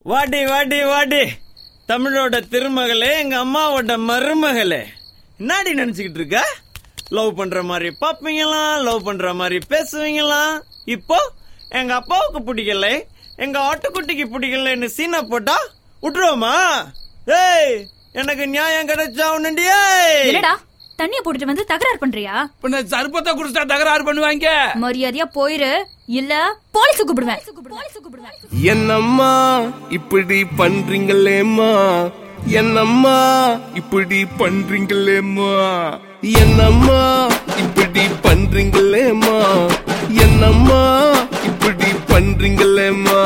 வாடி வாடி வாடி தமிழோட திருமகளே எங்க அம்மாவோட மருமகளே என்னாடி நினைச்சுக்கிட்டு இருக்க லவ் பண்ற மாதிரி பாப்பீங்களாம் லவ் பண்ற மாதிரி பேசுவீங்களாம் இப்போ எங்க அப்பாவுக்கு பிடிக்கல எங்க ஆட்டுக்குட்டிக்கு பிடிக்கலன்னு சீனை போட்டா விட்டுருவோமா ஏய் எனக்கு நியாயம் கிடைச்சா உன்னுண்டியே என்னடா தண்ணிய போட்டுட்டு வந்து தகராறு பண்றியா பின்ன சர்பத்தை குடிச்சா தகராறு பண்ணுவாங்க மரியாதையா போயிரு இல்ல போலீஸ் கூப்பிடுவேன் போலீஸ் கூப்பிடுவேன் என்னம்மா இப்படி பண்றீங்களேம்மா என்னம்மா இப்படி பண்றீங்களேம்மா என்னம்மா இப்படி பண்றீங்களேம்மா என்னம்மா இப்படி பண்றீங்களேம்மா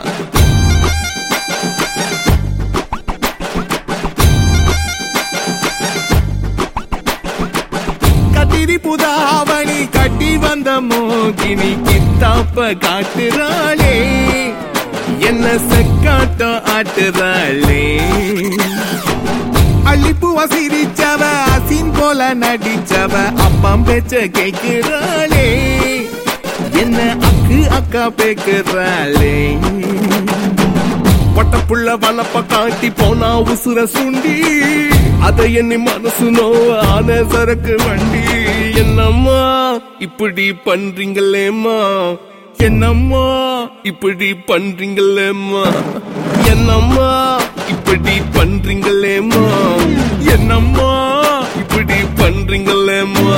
கத்திரி புதாவணி கட்டி வந்த மோகினி கித்தாப்ப காட்டுறாளே என்ன செக்காட்டம் ஆட்டுறாளே அள்ளிப்பூவ சிரிச்சவ அசின் போல நடிச்சவ அப்பம் பேச்ச கேக்குறாளே என்ன அக்கு அக்கா பேக்குறாளே பட்டப்புள்ள வனப்ப காட்டி போனா உசுர சுண்டி அத எண்ணி மனசு நோவ ஆன சரக்கு வண்டி என்னம்மா இப்படி பண்றீங்களேம்மா என்னம்மா இப்படி பண்றீங்களேம்மா என்னம்மா இப்படி பண்றீங்களேம்மா என்னம்மா இப்படி பண்றீங்களேம்மா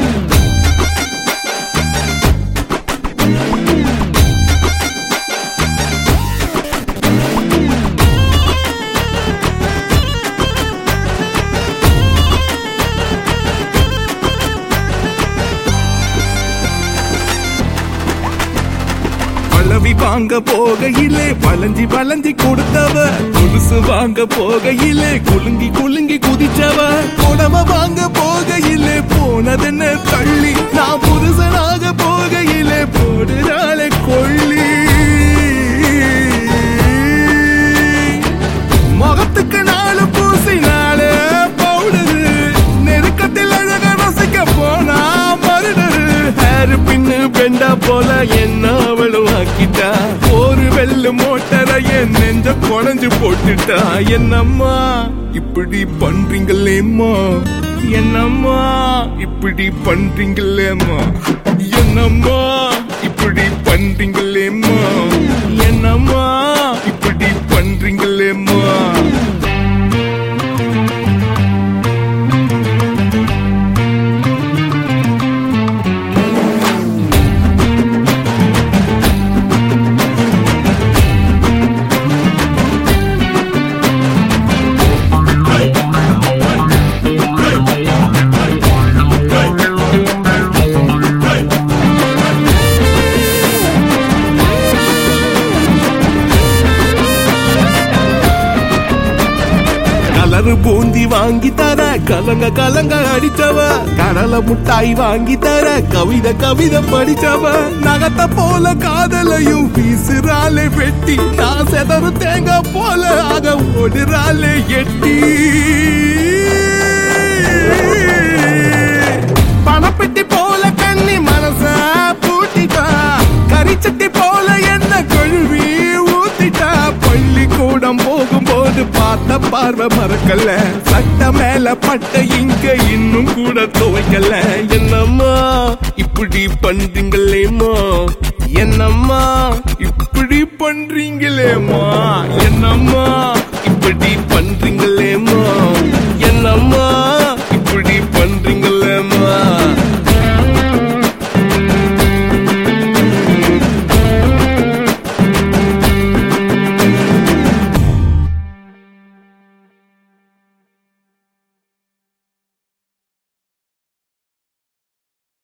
பழவி வாங்க போகையிலே வளைஞ்சி வளைஞ்சி கொடுத்தவ கொலுசு வாங்க போகையிலே குலுங்கி குலுங்கி குதிச்சவ புடவ வாங்க போகையிலே போனதென்ன தள்ளி நான் புருஷனாக போகையிலே போடுறாளே கொள்ளி முகத்துக்கு நாலு பூசினாலே பவுடரு நெருக்கத்தில் அழக ரசிக்க போனா மருடரு ஹேர் பின்னு பெண்டா போல என்ன அவளும் ஆக்கிட்டா ஒரு வெள்ளு மோட்டரை என் நெஞ்ச குழஞ்சு போட்டுட்டா என்னம்மா இப்படி பண்றீங்களேம்மா என்னம்மா இப்படி பண்றீங்களேம்மா என்னம்மா இப்படி பண்றீங்களேம்மா என்னம்மா இப்படி பண்றீங்களேம்மா கலரு பூந்தி வாங்கி தர கலங்க கலங்க அடிச்சவ கடலை முட்டாய் வாங்கி தர கவிதை கவிதை படிச்சவ நகத்த போல காதலையும் வீசுறாளே வெட்டி நான் செதறு தேங்காய் போல ஆக ஓடுறாளே எட்டி பணப்பெட்டி போல கண்ணி மனச பூட்டிட்டா கரிச்சட்டி போல என்ன கொழுவி ஊத்திட்டா பள்ளிக்கூடம் போகும்போது பார்த்த பார்வை மறக்கல சட்ட மேல பட்ட இங்க இன்னும் கூட துவைக்கல என்னம்மா இப்படி பண்றீங்களேம்மா என்னம்மா இப்படி பண்றீங்களேம்மா என்னம்மா இப்படி பண்றீங்களேம்மா